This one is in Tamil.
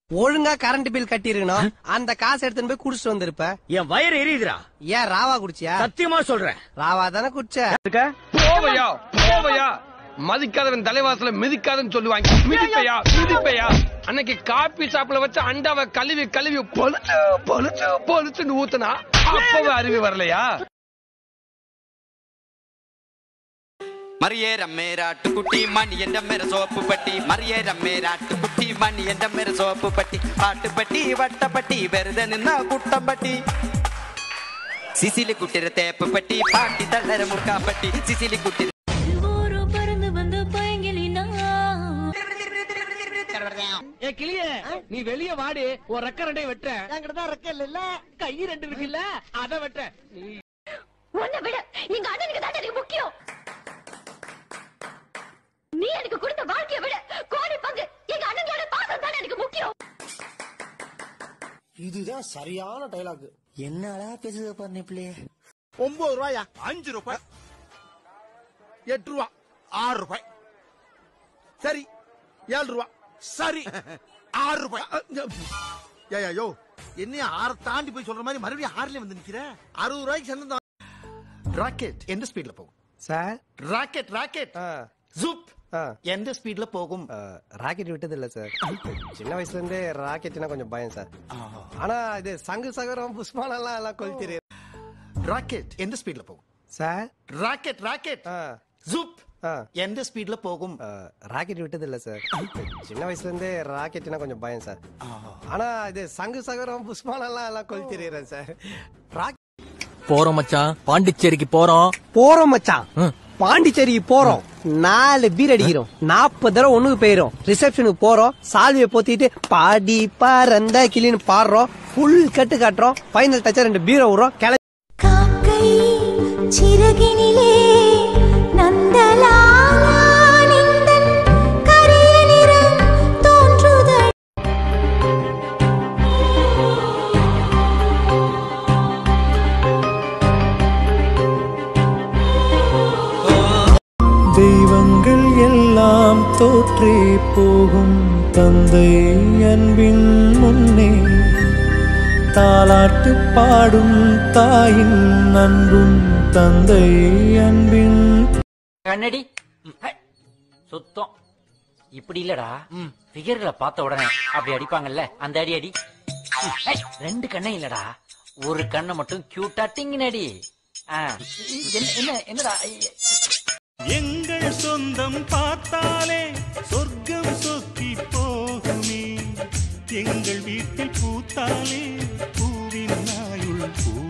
ஒழுங்கா கரண்ட் பில் கட்டி இருக்கணும் அந்த காசு எடுத்துன்னு போய் குடிச்சிட்டு வந்திருப்ப என் வயிறு எரியுதுடா ஏன் ராவா குடிச்சியா சத்தியமா சொல்றேன் ராவா தானே குடிச்ச போவையா போவையா மதிக்காதவன் தலைவாசல மிதிக்காதன்னு சொல்லுவாங்க மிதிப்பையா மிதிப்பையா அன்னைக்கு காபி ஷாப்ல வச்சு அண்டாவை கழுவி கழுவி பொழுச்சு பொழுச்சு பொழுச்சுன்னு ஊத்துனா அப்பவே அருவி வரலையா മറിയേ രമ്മേ രാട്ടുകുട്ടി മണി എന്റെ മേര സോപ്പ് പട്ടി മറിയേ രമ്മേ രാട്ടുകുട്ടി മണി എന്റെ മേര സോപ്പ് പട്ടി പാട്ടുപട്ടി വട്ടപ്പട്ടി വെറുതെ നിന്ന കുട്ടം പട്ടി സിസിലി കുട്ടിര തേപ്പ് പട്ടി പാട്ടി തള്ളര മുറുക്കാപ്പട്ടി സിസിലി കുട്ടി ஊரு பறந்து வந்து பயங்கிலினா ஏ கிளியே நீ வெளிய வாடி ஒரு ரெக்க ரெண்டையும் வெட்ட என்கிட்ட தான் ரெக்க இல்ல கை ரெண்டு இருக்குல்ல அத வெட்ட உன்னை விட எங்க அண்ணனுக்கு தான் எனக்கு முக்கியம் நீ எனக்கு கொடுத்த வாழ்க்கையை விட கோடி பங்கு எங்க அண்ணனோட பாசம் தான் எனக்கு முக்கியம் இதுதான் சரியான டைலாக் என்னடா பேசுத பண்ணி பிள்ளைய ஒன்பது ரூபாயா அஞ்சு ரூபாய் எட்டு ரூபா ஆறு ரூபாய் சரி ஏழு ரூபா சரி ஆறு ரூபாய் ஏயா யோ என்னைய ஆறு தாண்டி போய் சொல்ற மாதிரி மறுபடியும் ஆறுல வந்து நிக்கிற அறுபது ரூபாய்க்கு சேர்ந்து ராக்கெட் எந்த ஸ்பீட்ல போகும் சார் ராக்கெட் ராக்கெட் ஜூப் எந்த ஸ்பீட்ல போகும் ராக்கெட் விட்டது இல்ல சார் சின்ன வயசுல இருந்தே ராக்கெட்னா கொஞ்சம் பயம் சார் ஆனா இது சங்கு சகரம் புஷ்பானம் எல்லாம் எல்லாம் கொளுத்திரு ராக்கெட் எந்த ஸ்பீட்ல போகும் சார் ராக்கெட் ராக்கெட் ஜூப் எந்த ஸ்பீட்ல போகும் ராக்கெட் விட்டது இல்ல சார் சின்ன வயசுல இருந்தே ராக்கெட்னா கொஞ்சம் பயம் சார் ஆனா இது சங்கு சகரம் புஷ்பானம் எல்லாம் எல்லாம் கொளுத்திடுறேன் சார் ராக்கெட் போறோம் மச்சான் பாண்டிச்சேரிக்கு போறோம் போறோம் மச்சான் பாண்டிச்சேரிக்கு போறோம் நாலு பீர் அடிக்கிறோம் நாற்பது தடவை ஒண்ணுக்கு போயிரும் ரிசப்ஷனுக்கு போறோம் சால்வியை போத்திட்டு பாடி பறந்த கிளின்னு பாடுறோம் ஃபுல் கட்டு காட்டுறோம் ஃபைனல் டச்சா ரெண்டு பீரை விடுறோம் கிளம்பி காக்கை சிறகினிலே நந்தலாலா நின்றன் கரிய நிறம் தோன்றுதல் தெய்வங்கள் எல்லாம் தோற்றே போகும் தந்தை அன்பின் முன்னே தாலாட்டு பாடும் தாயின் அன்பும் தந்தை அன்பின் கண்ணடி ஹை, சுத்தம் இப்படி இல்லடா ஃபிகர்களை பார்த்த உடனே அப்படி அடிப்பாங்கல்ல அந்த அடி அடி ஹை, ரெண்டு கண்ணே இல்லடா ஒரு கண்ணை மட்டும் கியூட்டா டிங்கினடி என்ன என்ன என்னடா ஐ, எங்கள் சொந்தம் பார்த்தாலே சொர்க்கம் சொத்தி போகுமே எங்கள் வீட்டில் பூத்தாலே பூவின் நாயுள் பூ